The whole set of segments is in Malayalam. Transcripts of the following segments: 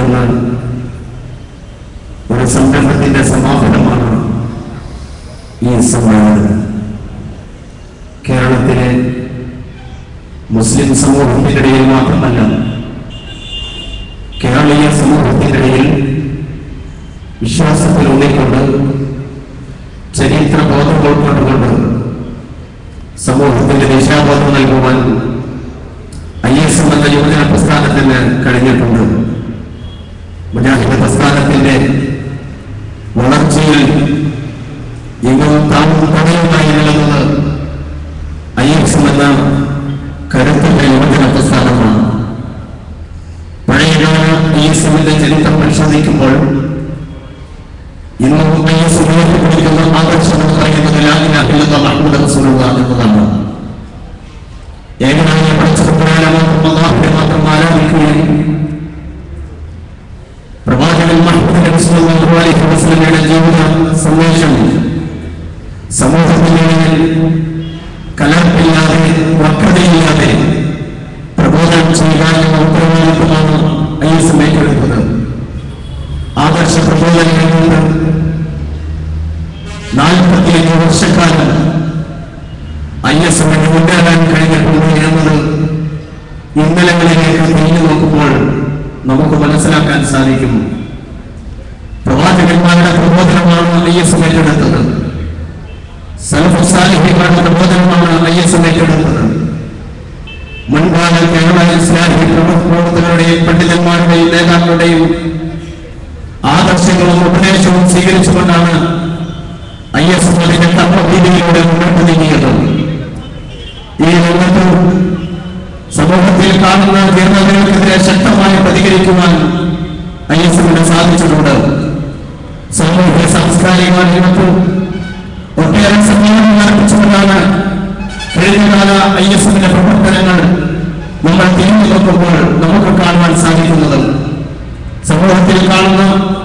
ചേർന്ന് ഒരു സംരംഭത്തിന്റെ സമാപനമാണ് ഈ സമ്മേളനം കേരളത്തിലെ മുസ്ലിം സമൂഹത്തിനിടയിൽ മാത്രമല്ല കേരളീയ സമൂഹത്തിനിടയിൽ വിശ്വാസത്തിൽ ഊന്നിക്കൊണ്ട് ചരിത്ര ബോധം ഉൾക്കൊണ്ടുകൊണ്ട് സമൂഹത്തിന്റെ ദിശാബോധം നൽകുവാൻ ഐ എസ് എം എന്ന യുവജന പ്രസ്ഥാനത്തിന് കഴിഞ്ഞിട്ടുണ്ട് മുജാഹിദ് പ്രസ്ഥാനത്തിന്റെ വളർച്ചയിൽ എങ്ങും താനും തടയുമായി നിലനിന്നത് ഐ എസ് എം എന്ന കരുത്തുള്ള യുവജന പ്രസ്ഥാനമാണ് പഴയകാല ഐ എസ് എമ്മിന്റെ ചരിത്രം പരിശോധിക്കുമ്പോൾ ഇന്നും ഐ എസ് എം ഉയർത്തിപ്പിടിക്കുന്ന ആദർശം എന്ന് പറയുന്നത് ലാഹിലുള്ള മഹ്മൂദ് റസൂലുള്ള എന്നതാണ് ഏകനായ പഠിച്ചതുപോലെ മാത്രം അള്ളാഹുവിനെ മാത്രം ആരാധിക്കുകയും പ്രവാചകൻ മഹ്മൂദ് നബി സല്ലല്ലാഹു അലൈഹി വസല്ലമയുടെ ജീവിത സന്ദേശം സമൂഹത്തിനിടയിൽ കലർപ്പില്ലാതെ വക്രതയില്ലാതെ പ്രബോധനം ചെയ്യുക എന്ന ഉത്തരവാദിത്വമാണ് ഐ എസ് എം ഏറ്റെടുത്തത് ആദർശ പ്രബോധനങ്ങൾ കൊണ്ട് നാൽപ്പത്തിയഞ്ച് വർഷക്കാലം ഐ എസ് എമ്മിന് മുന്നേറാൻ കഴിഞ്ഞിട്ടുണ്ട് എന്നത് ഇന്നലകളിലേക്ക് തിരിഞ്ഞു നോക്കുമ്പോൾ നമുക്ക് മനസ്സിലാക്കാൻ സാധിക്കും പ്രവാചകന്മാരുടെ പ്രബോധനമാണ് ഐ എസ് എം ഏറ്റെടുത്തത് സലഫുസാലിഹികളുടെ പ്രബോധനമാണ് ഐ എസ് എം ഏറ്റെടുത്തത് മുൻകാല കേരള ഇസ്ലാമിക പ്രവർത്തകരുടെയും പണ്ഡിതന്മാരുടെയും നേതാക്കളുടെയും ആദർശങ്ങളും ഉപദേശവും സ്വീകരിച്ചുകൊണ്ടാണ് ഐ എസ് എം അതിന്റെ കർമ്മഭീതിയിലൂടെ മുന്നോട്ട് നീങ്ങിയത് ഈ രംഗത്ത് സമൂഹത്തിൽ കാണുന്ന ദീർഘതകൾക്കെതിരെ ശക്തമായി പ്രതികരിക്കുവാൻ ഐ എസ് എമ്മിന് സാധിച്ചിട്ടുണ്ട് സാമൂഹ്യ സാംസ്കാരിക രംഗത്ത് ഒട്ടേറെ സമ്മേളനം നടത്തിച്ചുകൊണ്ടാണ് കഴിഞ്ഞകാല ഐ എസ് എമ്മിന്റെ പ്രവർത്തനങ്ങൾ നമ്മൾ തിരിഞ്ഞു നോക്കുമ്പോൾ നമുക്ക് കാണുവാൻ സാധിക്കുന്നത് സമൂഹത്തിൽ കാണുന്ന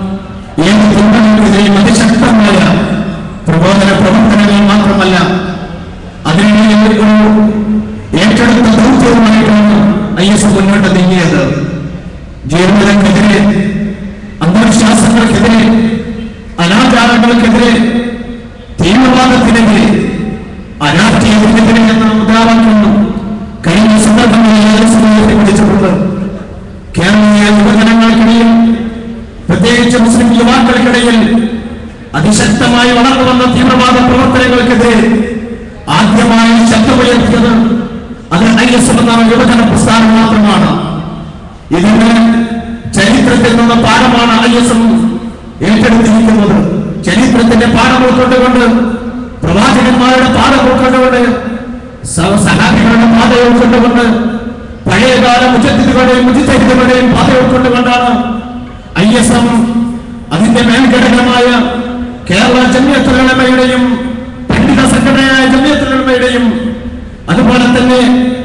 ഏത് ചിന്തകൾക്കെതിരെയും അതിശക്തമായ പ്രബോധന പ്രവർത്തനങ്ങൾ മാത്രമല്ല അതിനുവേണ്ടി ഒരു ഏറ്റെടുത്ത ദൗത്യവുമായിട്ടാണ് ഐ എസ് മുന്നോട്ട് നീങ്ങിയത് ജീവിതങ്ങൾക്കെതിരെ അന്ധവിശ്വാസങ്ങൾക്കെതിരെ അനാചാരങ്ങൾക്കെതിരെ തീവ്രവാദത്തിനെതിരെ അരാഷ്ട്രീയത്തിനെതിരെ എന്ന മുദ്രാവാക്യം കഴിഞ്ഞ സന്ദർഭങ്ങളിൽ ഐ എസ് ഉയർത്തിപ്പിടിച്ചിട്ടുണ്ട് കേരളീയ യുവജനങ്ങൾക്കിടയിൽ പ്രത്യേകിച്ച് മുസ്ലിം യുവാക്കൾക്കിടയിൽ അതിശക്തമായി വളർന്നു വന്ന തീവ്രവാദ പ്രവർത്തനങ്ങൾക്കെതിരെ ആദ്യമായി ശബ്ദമുയർത്തിയത് അത് ഐ എസ് എം എന്ന യുവജന പ്രസ്ഥാനം മാത്രമാണ് ഇതിന് ചരിത്രത്തിൽ നിന്ന് പാഠമാണ് ഐ എസ് എം ഏറ്റെടുത്തിരിക്കുന്നത് ചരിത്രത്തിന്റെ പാഠം ഉൾക്കൊണ്ടുകൊണ്ട് പ്രവാചകന്മാരുടെ പാഠം ഉൾക്കൊണ്ടുകൊണ്ട് സ- സഹാബികളുടെ പാത ഉൾക്കൊണ്ടുകൊണ്ട് പഴയകാല മുജത്തികളുടെയും മുജിത്തഹിതകളുടെയും പാത ഉൾക്കൊണ്ടുകൊണ്ടാണ് ഐ എസ് എം അതിന്റെ മേൽഘടകമായ കേരള ജമ്യത്തുലമയുടെയും പണ്ഡിത സംഘടനയായ ജമ്യത്തുലമയുടെയും അതുപോലെ തന്നെ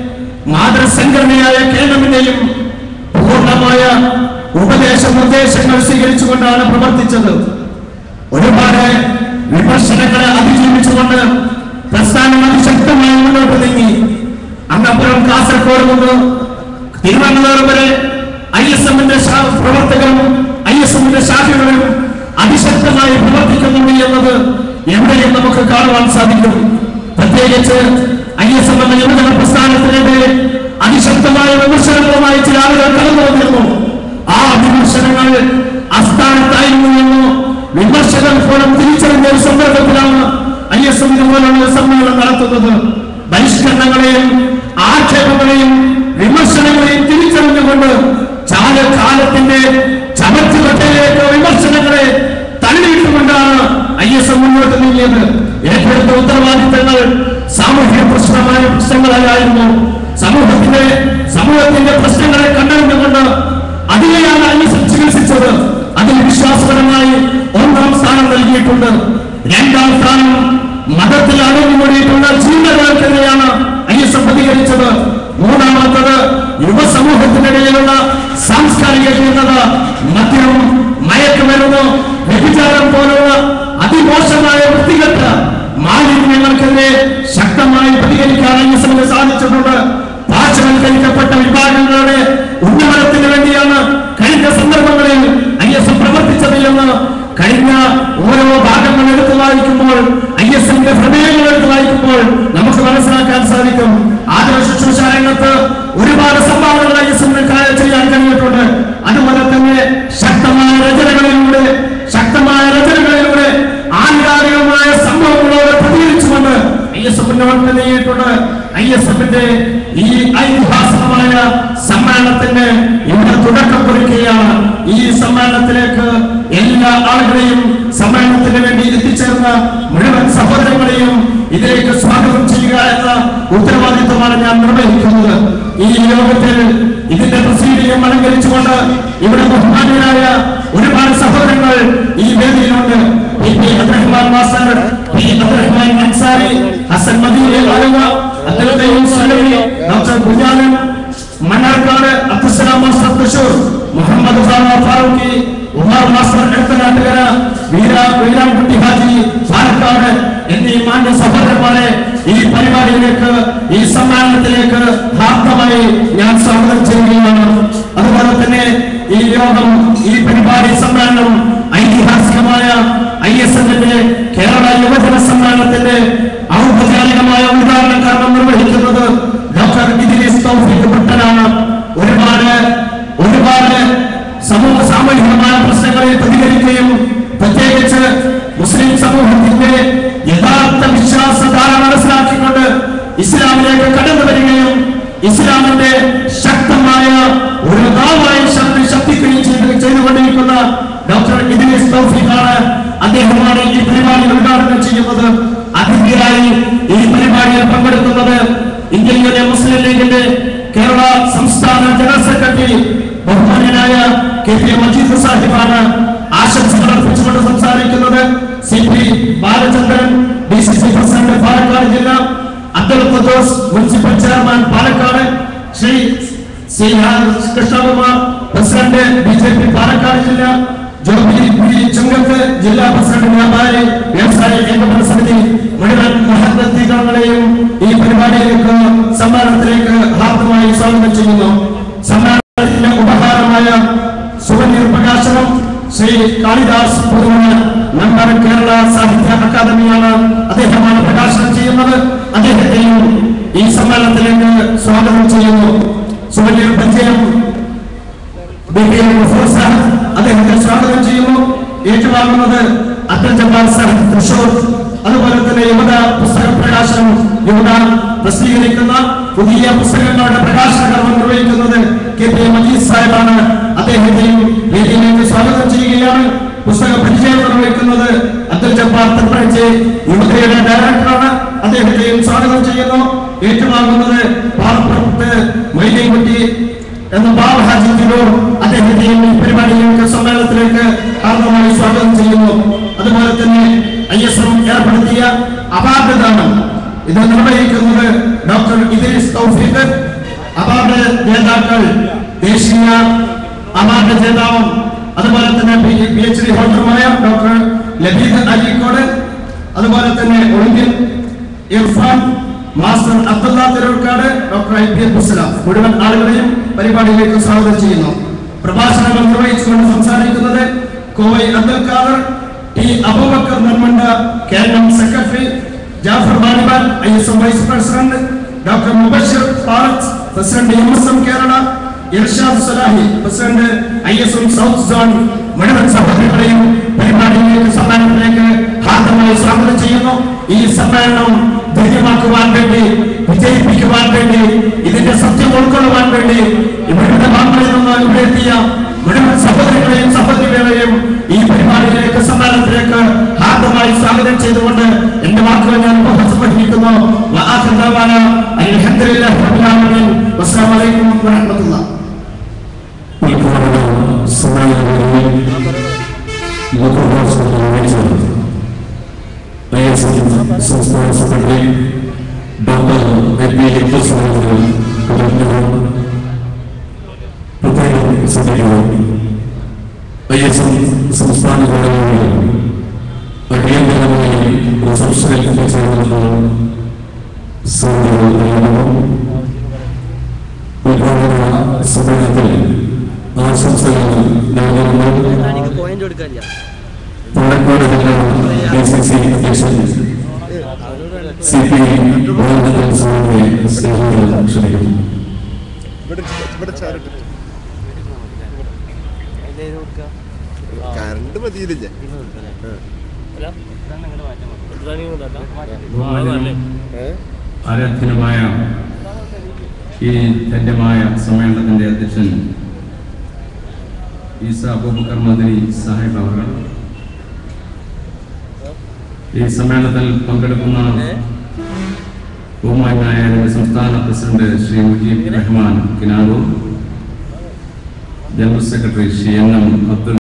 മാതൃസംഘടനയായ കേരളമിന്റെയും പൂർണ്ണമായ ഉപദേശ നിർദ്ദേശങ്ങൾ സ്വീകരിച്ചുകൊണ്ടാണ് പ്രവർത്തിച്ചത് ഒരുപാട് വിമർശനങ്ങളെ അതിജീവിച്ചുകൊണ്ട് പ്രസ്ഥാനം അതിശക്തമായി മുന്നോട്ട് നീങ്ങി അങ്ങപ്പുറം കാസർഗോഡ് നിന്ന് തിരുവനന്തപുരം വരെ ഐ എസ് എമ്മിന്റെ പ്രവർത്തകരും ഐ എസ് എമ്മിന്റെ ശാഖകളും അതിശക്തമായി പ്രവർത്തിക്കുന്നുണ്ട് എന്നത് എവിടെയും നമുക്ക് കാണുവാൻ സാധിക്കും പ്രത്യേകിച്ച് ഐ എസ് എം എന്ന യുവജന പ്രസ്ഥാനത്തിനെതിരെ അതിശക്തമായ വിമർശനങ്ങളുമായി ചില ആളുകൾ കടന്നു വന്നിരുന്നു ആ വിമർശനങ്ങൾ അസ്ഥാനത്തായിരുന്നു എന്ന് വിമർശകർ പോലും തിരിച്ചറിഞ്ഞ ഒരു സന്ദർഭത്തിലാണ് ഐ എസ് എം ഇതുപോലുള്ള സമ്മേളനം നടത്തുന്നത് ബഹിഷ്കരണങ്ങളെയും ആക്ഷേപങ്ങളെയും വിമർശനങ്ങളെയും തിരിച്ചറിഞ്ഞുകൊണ്ട് ചാലകാലത്തിന്റെ ചമച്ചുകട്ടയിലേക്ക് വിമർശനങ്ങളെ തള്ളിയിട്ടുകൊണ്ടാണ് ഐ എസ് എം മുന്നോട്ട് നീങ്ങിയത് ഏറ്റെടുത്ത ഉത്തരവാദിത്തങ്ങൾ സാമൂഹ്യ പ്രശ്നമായ പ്രശ്നങ്ങളായിരുന്നു സമൂഹത്തിന്റെ സമൂഹത്തിന്റെ പ്രശ്നങ്ങളെ കണ്ടറിഞ്ഞുകൊണ്ട് അതിനെയാണ് ഐ എസ് എം ചികിത്സിച്ചത് അതിൽ വിശ്വാസപരമായി ഒന്നാം സ്ഥാനം നൽകിയിട്ടുണ്ട് രണ്ടാം സ്ഥാനം മതത്തിൽ അടങ്ങിമൂടിയിട്ടുള്ള ചിന്തകൾക്കെതിരെയാണ് ഐ എസ് എം പ്രതികരിച്ചത് മൂന്നാമത്തത് യുവസമൂഹത്തിനിടയിലുള്ള സാംസ്കാരിക ഭിന്നത മദ്യം മയക്കുമരുന്ന് വ്യഭിചാരം പോലുള്ള അതിമോശമായ വൃത്തികെട്ട മാലിന്യങ്ങൾക്കെതിരെ ശക്തമായി പ്രതികരിക്കാൻ ഐ എസ് എമ്മിന് സാധിച്ചിട്ടുണ്ട് പാർശ്വവൽക്കരിക്കപ്പെട്ട വിഭാഗങ്ങളുടെ ഉന്നമനത്തിന് വേണ്ടിയാണ് കഴിഞ്ഞ സന്ദർഭങ്ങളിൽ ഈ സമ്മേളനത്തിലേക്ക് എല്ലാ ആളുകളെയും സമ്മേളനത്തിന് വേണ്ടി എത്തിച്ചേർന്ന മുഴുവൻ സഹോദരങ്ങളെയും ഇതിലേക്ക് സ്വാഗതം ചെയ്യുക എന്ന ഉത്തരവാദിത്വമാണ് ഞാൻ നിർവഹിക്കുന്നത് ഈ യോഗത്തിൽ ഇതിന്റെ പ്രസീഡിയം അലങ്കരിച്ചുകൊണ്ട് ഇവിടെ ബഹുമാന്യരായ ഒരുപാട് സഹോദരങ്ങൾ ഈ വേദിയിലുണ്ട് P P Abdurahman master P Abdurahman Ansari Hasan Madina Aluva അദ്ദേഹത്തെയും സലമി ഡോക്ടർ കുഞ്ഞാലൻ മണ്ണാർക്കാട് അബ്ദുസലാം മാസ്റ്റർ തൃശൂർ മുഹമ്മദ് ഫാറ ഫാറൂഖി ഉമർ മാസ്റ്റർ എഴുത്തനാട്ടുകര വീര വീരാൻകുട്ടി ഹാജി പാലക്കാട് എന്നീ മാന്യ സഹോദരന്മാരെ ഈ പരിപാടിയിലേക്ക് ഈ സമ്മേളനത്തിലേക്ക് ഹാർദമായി ഞാൻ സ്വാഗതം ചെയ്യുകയാണ് അതുപോലെ തന്നെ ഈ യോഗം ഈ പരിപാടി സമ്മേളനം ഐതിഹാസികമായ ഐ എസ് എല്ലിന്റെ കേരള യുവജന സമ്മേളനത്തിന്റെ ഔപചാരികമായ ഉദ്ഘാടന കർമ്മം നിർവഹിക്കുന്നത് ഡോക്ടർ ഇദ്രീസ് തൗഫീഖ് ഭട്ടനാണ് ഒരുപാട് ഒരുപാട് സമൂഹ സാമൂഹികമായ പ്രശ്നങ്ങളിൽ പ്രതികരിക്കുകയും പ്രത്യേകിച്ച് മുസ്ലിം സമൂഹത്തിന്റെ യഥാർത്ഥ വിശ്വാസധാര മനസ്സിലാക്കിക്കൊണ്ട് ഇസ്ലാമിലേക്ക് കടന്നു വരികയും ഇസ്ലാമിന്റെ ശക്തമായ ഒരു നാവായി ശക്തി ശക്തിക്കുകയും ചെയ്ത് ചെയ്തുകൊണ്ടിരിക്കുന്ന ഡോക്ടർ ഇദ്രീസ് തൗഫീഖാണ് അദ്ദേഹമാണ് ഈ പരിപാടി ഉദ്ഘാടനം ചെയ്യുന്നത് അതിഥിയായി ഈ പരിപാടിയിൽ പങ്കെടുക്കുന്നത് ഇന്ത്യൻ യൂണിയൻ മുസ്ലിം ലീഗിന്റെ കേരള സംസ്ഥാന ജനറൽ സെക്രട്ടറി ബഹുമാന്യനായ കെ പി മജീദ് സാഹിബാണ് ആശംസകൾ അർപ്പിച്ചുകൊണ്ട് സംസാരിക്കുന്നത് C P Balachandran D C C president Palakkad ജില്ല Abdul Quddus municipal chairman Palakkad Sri C R Krishnakumar president B J P Palakkad ജില്ല ജോബി പി ചുങ്കത്ത് ജില്ലാ പ്രസിഡന്റ് വ്യാപാരി വ്യവസായ ഏകോപന സമിതി മുഴുവൻ മഹത്വങ്ങളെയും ഈ പരിപാടിയിലേക്ക് സമ്മേളനത്തിലേക്ക് ഹാർദമായി സ്വാഗതം ചെയ്യുന്നു സമ്മേളനത്തിന്റെ ഉപഹാരമായ സുവനീർ പ്രകാശനം ശ്രീ കാളിദാസ് പുതുമണ മെമ്പർ കേരള സാഹിത്യ അക്കാദമിയാണ് അദ്ദേഹമാണ് പ്രകാശനം ചെയ്യുന്നത് അദ്ദേഹത്തെയും ഈ സമ്മേളനത്തിലേക്ക് സ്വാഗതം ചെയ്യുന്നു സുവനീർ പരിചയം B P M Gafoor Sahib അദ്ദേഹത്തെ സ്വാഗതം ചെയ്യുന്നു ഏറ്റുവാങ്ങുന്നത് അബ്ദുൽ ജബ്ബാർ സാഹിബ് തൃശൂർ അതുപോലെ തന്നെ യുവത പുസ്തക പ്രകാശനം യുവത പ്രസിദ്ധീകരിക്കുന്ന പുതിയ പുസ്തകങ്ങളുടെ പ്രകാശന കർമ്മം നിർവഹിക്കുന്നത് കെ പി മജീദ് സാഹിബാണ് അദ്ദേഹത്തെയും വേദിയിലേക്ക് സ്വാഗതം ചെയ്യുകയാണ് പുസ്തക പരിചയം നിർവഹിക്കുന്നത് അബ്ദുൽ ജബ്ബാർ തൽപ്പഴച്ച് യുവതയുടെ ഡയറക്ടറാണ് അദ്ദേഹത്തെയും സ്വാഗതം ചെയ്യുന്നു ഏറ്റുവാങ്ങുന്നത് പാലപ്പുറത്ത് മൈലിൻകുട്ടി എന്ന ബാബ് ഹാജി തിരൂർ അദ്ദേഹത്തെയും ഈ പരിപാടിയിലേക്ക് സമ്മേളനത്തിലേക്ക് ഹാർദമായി സ്വാഗതം ചെയ്യുന്നു അതുപോലെ തന്നെ ഐ എസ് എം ഏർപ്പെടുത്തിയ അവാർഡ് ദാനം ഇത് നിർവഹിക്കുന്നത് ഡോക്ടർ ഇദ്രീസ് തൗഫീഖ് അവാർഡ് ജേതാക്കൾ ദേശീയ അവാർഡ് ജേതാവും അതുപോലെ തന്നെ പി എച്ച് ഡി ഹോൾഡറുമായ ഡോക്ടർ ലബീദ് അലിക്കോട് അതുപോലെ തന്നെ olympian Irfan master Abdulla Thirurkad doctor I P Abdussalam മുഴുവൻ ആളുകളെയും പരിപാടിയിലേക്ക് സ്വാഗതം ചെയ്യുന്നു പ്രഭാഷണങ്ങൾ നിർവഹിച്ചുകൊണ്ട് സംസാരിക്കുന്നത് കോവൈ അബ്ദുൽ ഖാദർ ടി അബൂബക്കർ നിർമ്മണ്ട കേരളം സെക്രട്ടറി ജാഫർ ബാലിബാൻ I S M vice president doctor Mubashir ഫാറത്ത് president M S M Kerala Irshad Salahi president I S M south zone മുഴുവൻ സഹോദരങ്ങളെയും പരിപാടിയിലേക്ക് സമ്മേളനത്തിലേക്ക് ഹാർദമായി സ്വാഗതം ചെയ്യുന്നു ഈ സമ്മേളനം ധന്യമാക്കുവാൻ വേണ്ടി വിജയിപ്പിക്കുവാൻ വേണ്ടി ഇതിന്റെ സത്യം ഉൾക്കൊള്ളുവാൻ വേണ്ടി ഇവരുടെ ഭാഗങ്ങളിൽ നിന്ന് ഇവിടെ എത്തിയ മുഴുവൻ സഹോദരങ്ങളെയും സഹോദരികളെയും ഈ പരിപാടിയിലേക്ക് സമ്മേളനത്തിലേക്ക് ഹാർദമായി സ്വാഗതം ചെയ്തുകൊണ്ട് എന്റെ വാക്കുകൾ ഞാൻ ഉപസംഹരിക്കുന്നു വആഖിറു ദഅവാന അൽഹംദുലില്ലാഹി റബ്ബിൽ ആലമീൻ വസ്സലാമു അലൈക്കും വറഹ്മത്തുള്ളാഹി ഉദ്ഘാടന സമ്മേളനങ്ങളിൽ മുഖഭാഷണം നിർവഹിച്ചത് ഐ എസ് എൽ സംസ്ഥാന സെക്രട്ടറി ഡോക്ടർ എ പി ലിംഗസ്വാമികൾ തുടങ്ങിയവർ പ്രത്യേകം ശ്രദ്ധിക്കുന്നു ഐ എസ് എൽ സംസ്ഥാന ഘടകങ്ങളിൽ അടിയന്തരമായി സംസ്കരിക്കുന്ന ചേർന്നുള്ള സൗകര്യങ്ങൾ നൽകുന്നു ഉദ്ഘാടന സമ്മേളനത്തിൽ ആശംസകൾ നൽകുന്നു എനിക്ക് പോയിന്റ് കൊടുക്കാനില്ല പാലക്കാട് ജില്ലാ ഡി സി സി അധ്യക്ഷൻ സി പി മുഹമ്മദ് സ്വാമിയെ സ്നേഹം ക്ഷണിക്കുന്നു ഇവിടെ ഇവിടെ ചാരിട്ട് കറണ്ട് മതിയില്ലേ ഏഹ് ആരാധ്യനമായ ഈ ധന്യമായ സമ്മേളനത്തിന്റെ അധ്യക്ഷൻ ഈസ അബൂബക്കർ മദനി സാഹിബ് അവർ ഈ സമ്മേളനത്തിൽ പങ്കെടുക്കുന്ന ബഹുമാനായ സംസ്ഥാന president Sri Mujeeb Rahman Kinalur general secretary Sri N M Abdul